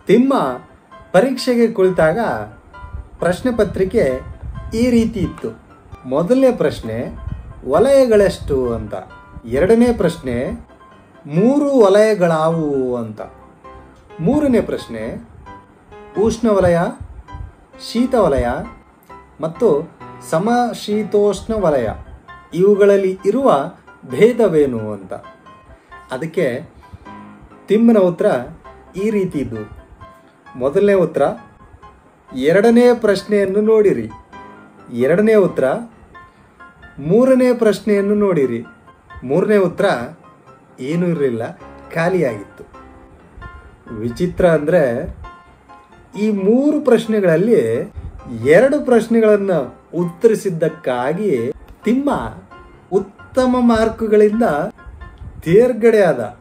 ತಿಮ್ಮ ಪರೀಕ್ಷೆಗೆ ಕುಳಿತಾಗ ಪ್ರಶ್ನೆ ಪತ್ರಿಕೆ ಈ ರೀತಿ ಇತ್ತು ಮೊದಲನೇ ಪ್ರಶ್ನೆ ವಲಯಗಳೆಷ್ಟು ಅಂತ ಎರಡನೇ ಪ್ರಶ್ನೆ ಮೂರು ವಲಯಗಳಾವುವು ಅಂತ ಮೂರನೇ ಪ್ರಶ್ನೆ ಉಷ್ಣವಲಯ ಶೀತವಲಯ ಮತ್ತು ಸಮಶೀತೋಷ್ಣ ವಲಯ ಇವುಗಳಲ್ಲಿ ಇರುವ ಭೇದವೇನು ಅಂತ ಅದಕ್ಕೆ ತಿಮ್ಮನ ಉತ್ತರ ಈ ರೀತಿ ಇದ್ದು ಮೊದಲನೇ ಉತ್ತರ ಎರಡನೇ ಪ್ರಶ್ನೆಯನ್ನು ನೋಡಿರಿ ಎರಡನೇ ಉತ್ತರ ಮೂರನೇ ಪ್ರಶ್ನೆಯನ್ನು ನೋಡಿರಿ ಮೂರನೇ ಉತ್ತರ ಏನೂ ಇರಲಿಲ್ಲ ಖಾಲಿಯಾಗಿತ್ತು ವಿಚಿತ್ರ ಅಂದರೆ ಈ ಮೂರು ಪ್ರಶ್ನೆಗಳಲ್ಲಿ ಎರಡು ಪ್ರಶ್ನೆಗಳನ್ನು ಉತ್ತರಿಸಿದ್ದಕ್ಕಾಗಿ ತಿಮ್ಮ ಉತ್ತಮ ಮಾರ್ಕುಗಳಿಂದ ತೇರ್ಗಡೆ ಆದ